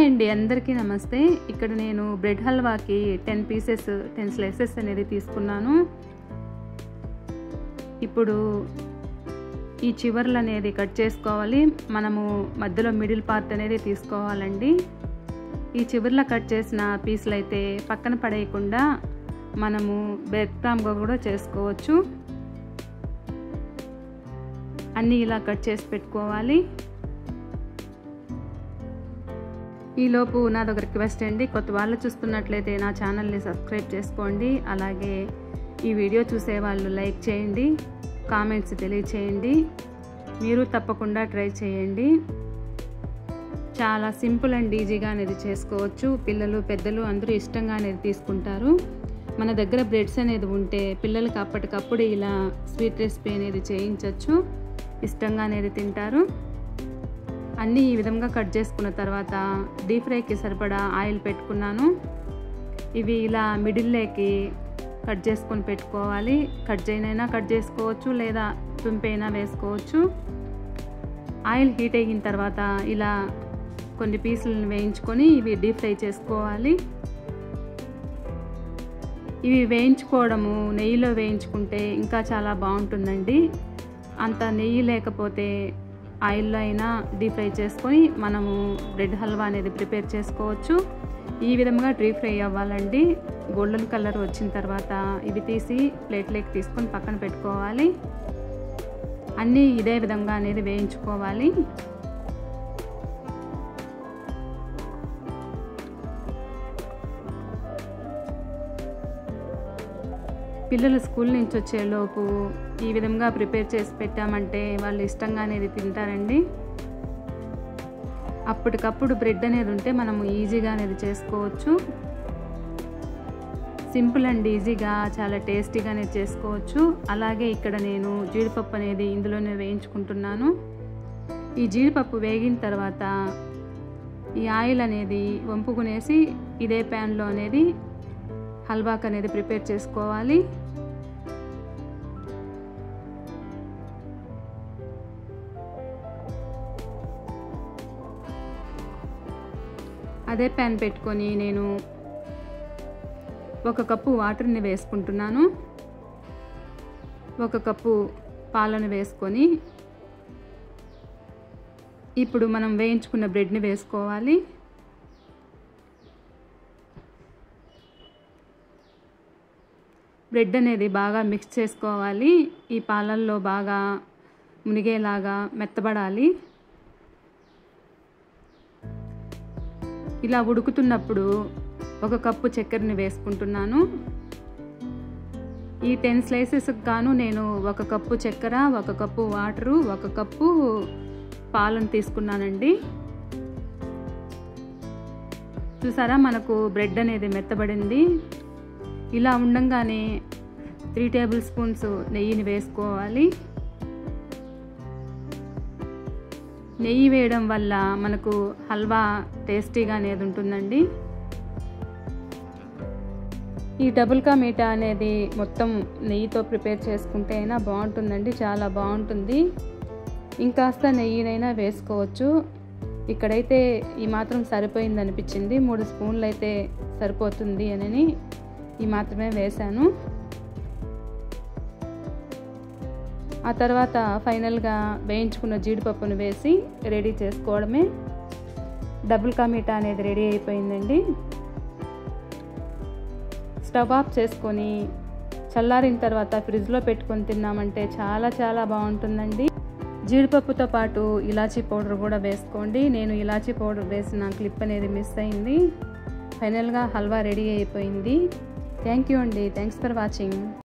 అండి అందరికీ నమస్తే ఇక్కడ నేను బ్రెడ్ హల్వాకి టెన్ పీసెస్ టెన్ స్లైసెస్ అనేది తీసుకున్నాను ఇప్పుడు ఈ చివర్లు అనేది కట్ చేసుకోవాలి మనము మధ్యలో మిడిల్ పార్ట్ అనేది తీసుకోవాలండి ఈ చివర్లో కట్ చేసిన పీసులు అయితే పక్కన పడేయకుండా మనము బ్రెడ్ క్రామ్గా కూడా చేసుకోవచ్చు అన్నీ ఇలా కట్ చేసి పెట్టుకోవాలి ఈలోపు నాది ఒక రిక్వెస్ట్ అండి కొత్త వాళ్ళు చూస్తున్నట్లయితే నా ఛానల్ని సబ్స్క్రైబ్ చేసుకోండి అలాగే ఈ వీడియో చూసే వాళ్ళు లైక్ చేయండి కామెంట్స్ తెలియచేయండి మీరు తప్పకుండా ట్రై చేయండి చాలా సింపుల్ అండ్ ఈజీగా అనేది చేసుకోవచ్చు పిల్లలు పెద్దలు అందరూ ఇష్టంగా అనేది తీసుకుంటారు మన దగ్గర బ్రెడ్స్ అనేది ఉంటే పిల్లలకి అప్పటికప్పుడు ఇలా స్వీట్ రెసిపీ అనేది చేయించవచ్చు ఇష్టంగా అనేది తింటారు అన్నీ ఈ విధంగా కట్ చేసుకున్న తర్వాత డీప్ ఫ్రైకి సరిపడా ఆయిల్ పెట్టుకున్నాను ఇవి ఇలా మిడిల్లోకి కట్ చేసుకొని పెట్టుకోవాలి కట్ చేయనైనా కట్ చేసుకోవచ్చు లేదా తుంపైనా వేసుకోవచ్చు ఆయిల్ హీట్ అయిన తర్వాత ఇలా కొన్ని పీసులను వేయించుకొని ఇవి డీప్ ఫ్రై చేసుకోవాలి ఇవి వేయించుకోవడము నెయ్యిలో వేయించుకుంటే ఇంకా చాలా బాగుంటుందండి అంత నెయ్యి లేకపోతే ఆయిల్లో అయినా డీప్ ఫ్రై చేసుకొని మనము బ్రెడ్ హల్వా అనేది ప్రిపేర్ చేసుకోవచ్చు ఈ విధంగా డీప్ ఫ్రై అవ్వాలండి గోల్డెన్ కలర్ వచ్చిన తర్వాత ఇవి తీసి ప్లేట్లోకి తీసుకొని పక్కన పెట్టుకోవాలి అన్నీ ఇదే విధంగా అనేది వేయించుకోవాలి పిల్లలు స్కూల్ నుంచి వచ్చేలోపు ఈ విధంగా ప్రిపేర్ చేసి పెట్టామంటే వాళ్ళు ఇష్టంగా అనేది తింటారండి అప్పటికప్పుడు బ్రెడ్ అనేది ఉంటే మనము ఈజీగా అనేది చేసుకోవచ్చు సింపుల్ అండ్ ఈజీగా చాలా టేస్టీగా అనేది చేసుకోవచ్చు అలాగే ఇక్కడ నేను జీడిపప్పు అనేది ఇందులోనే వేయించుకుంటున్నాను ఈ జీడిపప్పు వేగిన తర్వాత ఈ ఆయిల్ అనేది వంపుకునేసి ఇదే ప్యాన్లో అనేది హల్వాక్ అనేది ప్రిపేర్ చేసుకోవాలి అదే ప్యాన్ పెట్టుకొని నేను ఒక కప్పు వాటర్ని వేసుకుంటున్నాను ఒక కప్పు పాలను వేసుకొని ఇప్పుడు మనం వేయించుకున్న బ్రెడ్ని వేసుకోవాలి బ్రెడ్ అనేది బాగా మిక్స్ చేసుకోవాలి ఈ పాలల్లో బాగా మునిగేలాగా మెత్తబడాలి ఇలా ఉడుకుతున్నప్పుడు ఒక కప్పు చక్కెరని వేసుకుంటున్నాను ఈ టెన్ స్లైసెస్కి గాను నేను ఒక కప్పు చక్కెర ఒక కప్పు వాటరు ఒక కప్పు పాలను తీసుకున్నానండి చూసారా మనకు బ్రెడ్ అనేది మెత్తబడింది ఇలా ఉండంగానే త్రీ టేబుల్ స్పూన్స్ నెయ్యిని వేసుకోవాలి నెయ్యి వేయడం వల్ల మనకు హల్వా టేస్టీగా అనేది ఉంటుందండి ఈ డబుల్ కా మీఠా అనేది మొత్తం నెయ్యితో ప్రిపేర్ చేసుకుంటే అయినా బాగుంటుందండి చాలా బాగుంటుంది ఇంకాస్త నెయ్యినైనా వేసుకోవచ్చు ఇక్కడైతే ఈ మాత్రం సరిపోయింది అనిపించింది మూడు స్పూన్లు అయితే సరిపోతుంది అని ఈ మాత్రమే వేశాను ఆ తర్వాత ఫైనల్గా వేయించుకున్న జీడిపప్పును వేసి రెడీ చేసుకోవడమే డబుల్ కమీటా అనేది రెడీ అయిపోయిందండి స్టవ్ ఆఫ్ చేసుకొని చల్లారిన తర్వాత ఫ్రిడ్జ్లో పెట్టుకొని తిన్నామంటే చాలా చాలా బాగుంటుందండి జీడిపప్పుతో పాటు ఇలాచీ పౌడర్ కూడా వేసుకోండి నేను ఇలాచీ పౌడర్ వేసిన క్లిప్ అనేది మిస్ అయింది ఫైనల్గా హల్వా రెడీ అయిపోయింది థ్యాంక్ యూ అండి థ్యాంక్స్ ఫర్ వాచింగ్